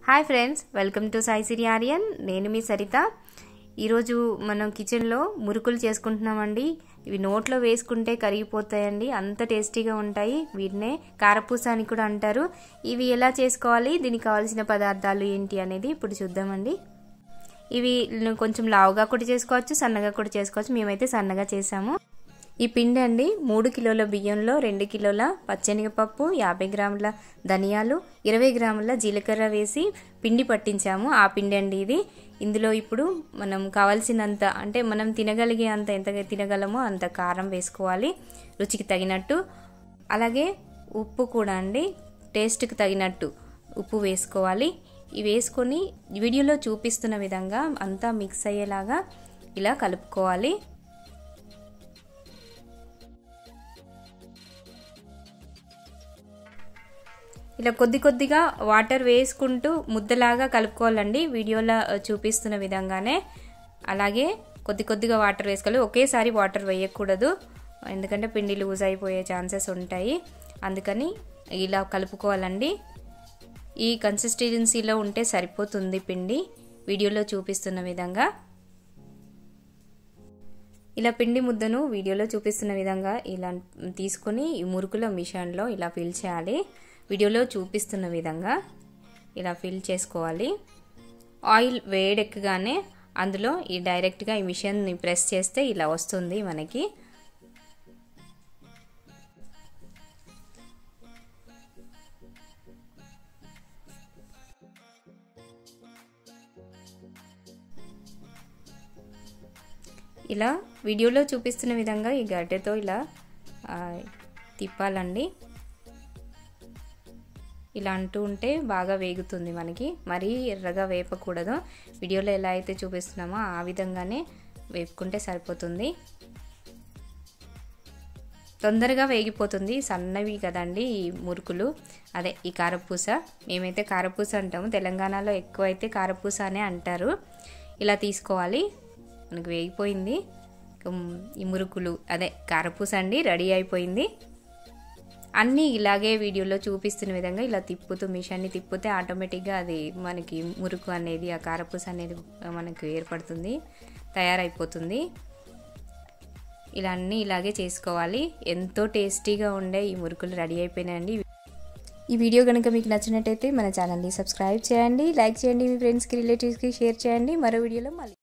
hi friends welcome to Sai Siri Aryan నేను మీ సరిత ఈరోజు మనం కిచెన్లో మురుకులు చేసుకుంటున్నామండి ఇవి నోట్లో వేసుకుంటే కరిగిపోతాయండి అంత టేస్టీగా ఉంటాయి వీటినే కారపూస అని కూడా అంటారు ఇవి ఎలా చేసుకోవాలి దీనికి కావాల్సిన పదార్థాలు ఏంటి అనేది ఇప్పుడు చూద్దామండి ఇవి కొంచెం లావుగా కూడా చేసుకోవచ్చు సన్నగా కూడా చేసుకోవచ్చు మేమైతే సన్నగా చేసాము ఈ పిండి అండి మూడు కిలోల బియ్యంలో రెండు కిలోల పచ్చెనగపప్పు యాభై గ్రాముల ధనియాలు ఇరవై గ్రాముల జీలకర్ర వేసి పిండి పట్టించాము ఆ పిండి అండి ఇది ఇందులో ఇప్పుడు మనం కావాల్సినంత అంటే మనం తినగలిగే అంత ఎంత తినగలమో అంత కారం వేసుకోవాలి రుచికి తగినట్టు అలాగే ఉప్పు కూడా అండి టేస్ట్కి తగినట్టు ఉప్పు వేసుకోవాలి ఇవి వేసుకొని వీడియోలో చూపిస్తున్న విధంగా అంతా మిక్స్ అయ్యేలాగా ఇలా కలుపుకోవాలి ఇలా కొద్ది కొద్దిగా వాటర్ వేసుకుంటూ ముద్దలాగా కలుపుకోవాలండి వీడియోలో చూపిస్తున్న విధంగానే అలాగే కొద్ది కొద్దిగా వాటర్ వేసుకోవాలి ఒకేసారి వాటర్ వేయకూడదు ఎందుకంటే పిండి లూజ్ అయిపోయే ఛాన్సెస్ ఉంటాయి అందుకని ఇలా కలుపుకోవాలండి ఈ కన్సిస్టెన్సీలో ఉంటే సరిపోతుంది పిండి వీడియోలో చూపిస్తున్న విధంగా ఇలా పిండి ముద్దను వీడియోలో చూపిస్తున్న విధంగా ఇలా తీసుకొని ఈ మురుకుల మిషన్లో ఇలా ఫిల్ చేయాలి వీడియోలో చూపిస్తున్న విధంగా ఇలా ఫిల్ చేసుకోవాలి ఆయిల్ వేడెక్కగానే అందులో ఈ డైరెక్ట్గా ఈ మిషన్ని ప్రెస్ చేస్తే ఇలా వస్తుంది మనకి ఇలా వీడియోలో చూపిస్తున్న విధంగా ఈ గడ్డతో ఇలా తిప్పాలండి ఇలా అంటూ ఉంటే బాగా వేగుతుంది మనకి మరీ ఎర్రగా వేపకూడదు వీడియోలో ఎలా అయితే చూపిస్తున్నామో ఆ విధంగానే వేపుకుంటే సరిపోతుంది తొందరగా వేగిపోతుంది సన్నవి కదండి ఈ మురుకులు అదే ఈ కారపూస మేమైతే కారపూస అంటాము తెలంగాణలో ఎక్కువ అయితే కారపూస అనే అంటారు ఇలా తీసుకోవాలి మనకు వేగిపోయింది ఈ మురుకులు అదే కారపూస అండి రెడీ అయిపోయింది అన్నీ ఇలాగే వీడియోలో చూపిస్తున్న విధంగా ఇలా తిప్పుతూ మిషన్ని తిప్పితే ఆటోమేటిక్గా అది మనకి మురుకు అనేది ఆ కారపూస అనేది మనకు ఏర్పడుతుంది తయారైపోతుంది ఇలా అన్నీ ఇలాగే చేసుకోవాలి ఎంతో టేస్టీగా ఉండే ఈ మురుకులు రెడీ అయిపోయినాయండి ఈ వీడియో కనుక మీకు నచ్చినట్టయితే మన ఛానల్ని సబ్స్క్రైబ్ చేయండి లైక్ చేయండి మీ ఫ్రెండ్స్కి రిలేటివ్స్కి షేర్ చేయండి మరో వీడియోలో మళ్ళీ